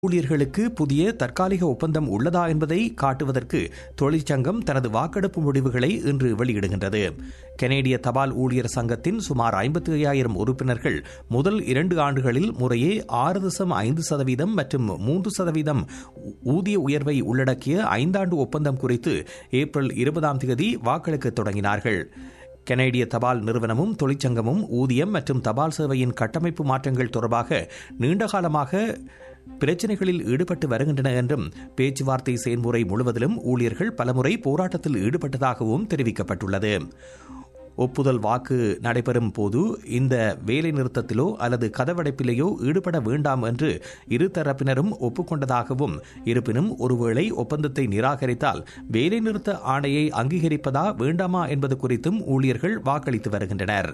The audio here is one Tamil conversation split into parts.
ஊழியர்களுக்கு புதிய தற்காலிக ஒப்பந்தம் உள்ளதா என்பதை காட்டுவதற்கு தொழிற்சங்கம் தனது வாக்கெடுப்பு முடிவுகளை இன்று வெளியிடுகின்றது கனேடிய தபால் ஊழியர் சங்கத்தின் சுமார் ஐம்பத்தி ஐயாயிரம் உறுப்பினர்கள் முதல் இரண்டு ஆண்டுகளில் முறையே ஆறு தசம் ஐந்து சதவீதம் மற்றும் மூன்று சதவீதம் ஊதிய உயர்வை உள்ளடக்கிய ஐந்தாண்டு ஒப்பந்தம் குறித்து ஏப்ரல் இருபதாம் தேதி வாக்களிக்க தொடங்கினார்கள் கனேடிய தபால் நிறுவனமும் தொழிற்சங்கமும் ஊதியம் மற்றும் தபால் சேவையின் கட்டமைப்பு மாற்றங்கள் தொடர்பாக நீண்டகாலமாக பிரச்சினைகளில் ஈடுபட்டு வருகின்றன என்றும் பேச்சுவார்த்தை செயல்முறை முழுவதிலும் ஊழியர்கள் பலமுறை போராட்டத்தில் ஈடுபட்டதாகவும் தெரிவிக்கப்பட்டுள்ளது ஒப்புதல் வாக்கு நடைபெறும் போது இந்த வேலை நிறுத்தத்திலோ அல்லது கதவடைப்பிலேயோ ஈடுபட வேண்டாம் என்று இரு தரப்பினரும் ஒப்புக்கொண்டதாகவும் இருப்பினும் ஒருவேளை ஒப்பந்தத்தை நிராகரித்தால் வேலைநிறுத்த ஆணையை அங்கீகரிப்பதா வேண்டாமா என்பது குறித்தும் ஊழியர்கள் வாக்களித்து வருகின்றனர்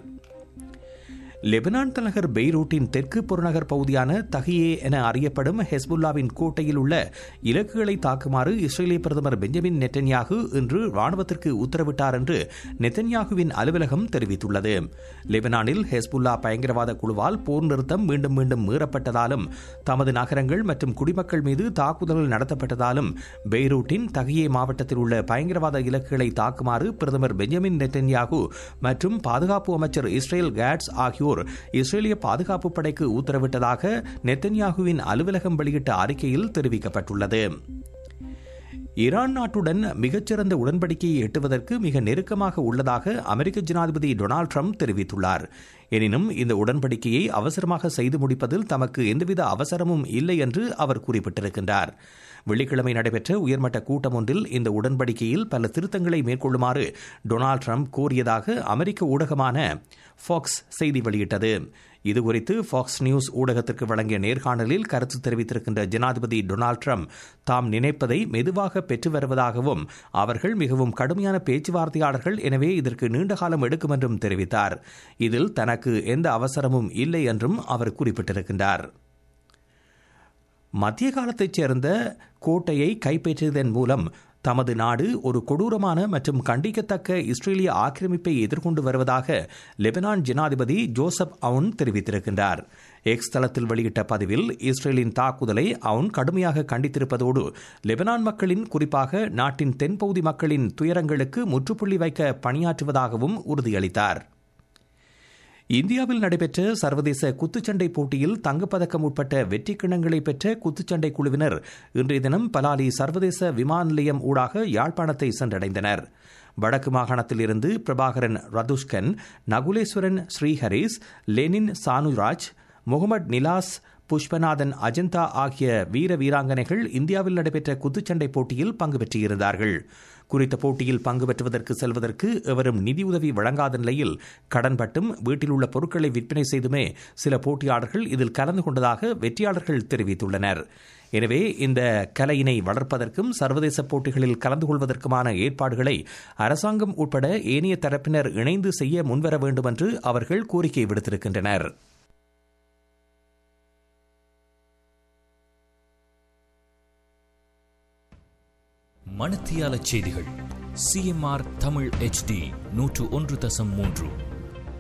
லெபனான் தலைநகர் பெய்ரூட்டின் தெற்கு புறநகர் பகுதியான தகியே என அறியப்படும் ஹெஸ்புல்லாவின் கோட்டையில் உள்ள இலக்குகளை தாக்குமாறு இஸ்ரேலிய பிரதமர் பெஞ்சமின் நெட்டன்யாகு இன்று ராணுவத்திற்கு உத்தரவிட்டார் என்று நெத்தன்யாகுவின் அலுவலகம் தெரிவித்துள்ளது லெபனானில் ஹெஸ்புல்லா பயங்கரவாத குழுவால் போர் நிறுத்தம் மீண்டும் மீண்டும் மீறப்பட்டதாலும் தமது நகரங்கள் மற்றும் குடிமக்கள் மீது தாக்குதல்கள் நடத்தப்பட்டதாலும் பெய்ரூட்டின் தகியே மாவட்டத்தில் உள்ள பயங்கரவாத இலக்குகளை தாக்குமாறு பிரதமர் பெஞ்சமின் நெட்டன்யாகு மற்றும் பாதுகாப்பு அமைச்சர் இஸ்ரேல் கேட்ஸ் ஆகியோர் ஆகியோர் இஸ்ரேலிய பாதுகாப்பு படைக்கு உத்தரவிட்டதாக நெத்தன்யாகுவின் அலுவலகம் வெளியிட்ட அறிக்கையில் தெரிவிக்கப்பட்டுள்ளது ஈரான் நாட்டுடன் மிகச்சிறந்த உடன்படிக்கையை எட்டுவதற்கு மிக நெருக்கமாக உள்ளதாக அமெரிக்க ஜனாதிபதி டொனால்டு ட்ரம்ப் தெரிவித்துள்ளார் எனினும் இந்த உடன்படிக்கையை அவசரமாக செய்து முடிப்பதில் தமக்கு எந்தவித அவசரமும் இல்லை என்று அவர் குறிப்பிட்டிருக்கின்றார் வெள்ளிக்கிழமை நடைபெற்ற உயர்மட்ட கூட்டம் ஒன்றில் இந்த உடன்படிக்கையில் பல திருத்தங்களை மேற்கொள்ளுமாறு டொனால்டு ட்ரம்ப் கோரியதாக அமெரிக்க ஊடகமான ஃபாக்ஸ் செய்தி வெளியிட்டது இதுகுறித்து ஃபாக்ஸ் நியூஸ் ஊடகத்திற்கு வழங்கிய நேர்காணலில் கருத்து தெரிவித்திருக்கின்ற ஜனாதிபதி டொனால்டு ட்ரம்ப் தாம் நினைப்பதை மெதுவாக பெற்று வருவதாகவும் அவர்கள் மிகவும் கடுமையான பேச்சுவார்த்தையாளர்கள் எனவே இதற்கு நீண்ட காலம் எடுக்கும் என்றும் தெரிவித்தார் இதில் தனக்கு எந்த அவசரமும் இல்லை என்றும் அவர் குறிப்பிட்டிருக்கின்றார் மத்திய காலத்தைச் சேர்ந்த கோட்டையை கைப்பற்றியதன் மூலம் தமது நாடு ஒரு கொடூரமான மற்றும் கண்டிக்கத்தக்க இஸ்ரேலிய ஆக்கிரமிப்பை எதிர்கொண்டு வருவதாக லெபனான் ஜனாதிபதி ஜோசப் அவுன் தெரிவித்திருக்கின்றார் எக்ஸ் தளத்தில் வெளியிட்ட பதிவில் இஸ்ரேலின் தாக்குதலை அவுன் கடுமையாக கண்டித்திருப்பதோடு லெபனான் மக்களின் குறிப்பாக நாட்டின் தென்பகுதி மக்களின் துயரங்களுக்கு முற்றுப்புள்ளி வைக்க பணியாற்றுவதாகவும் உறுதியளித்தார் இந்தியாவில் நடைபெற்ற சர்வதேச குத்துச்சண்டை போட்டியில் தங்கப்பதக்கம் உட்பட்ட வெற்றி கிண்ணங்களை பெற்ற குத்துச்சண்டை குழுவினர் இன்றைய தினம் பலாலி சர்வதேச விமான நிலையம் ஊடாக யாழ்ப்பாணத்தை சென்றடைந்தனர் வடக்கு மாகாணத்தில் இருந்து பிரபாகரன் ரதுஷ்கன் நகுலேஸ்வரன் ஸ்ரீஹரிஸ் லெனின் சானுராஜ் முகமது நிலாஸ் புஷ்பநாதன் அஜந்தா ஆகிய வீர வீராங்கனைகள் இந்தியாவில் நடைபெற்ற குத்துச்சண்டை போட்டியில் பங்கு பெற்றிருந்தார்கள் குறித்த போட்டியில் பங்கு பெற்றுவதற்கு செல்வதற்கு எவரும் நிதியுதவி வழங்காத நிலையில் கடன்பட்டும் வீட்டில் உள்ள பொருட்களை விற்பனை செய்துமே சில போட்டியாளர்கள் இதில் கலந்து கொண்டதாக வெற்றியாளர்கள் தெரிவித்துள்ளனர் எனவே இந்த கலையினை வளர்ப்பதற்கும் சர்வதேச போட்டிகளில் கலந்து கொள்வதற்குமான ஏற்பாடுகளை அரசாங்கம் உட்பட ஏனைய தரப்பினர் இணைந்து செய்ய முன்வர வேண்டும் என்று அவர்கள் கோரிக்கை விடுத்திருக்கின்றனர் மணத்தியால செய்திகள் சிஎம்ஆர் தமிழ் எச்டி நூற்று ஒன்று தசம் மூன்று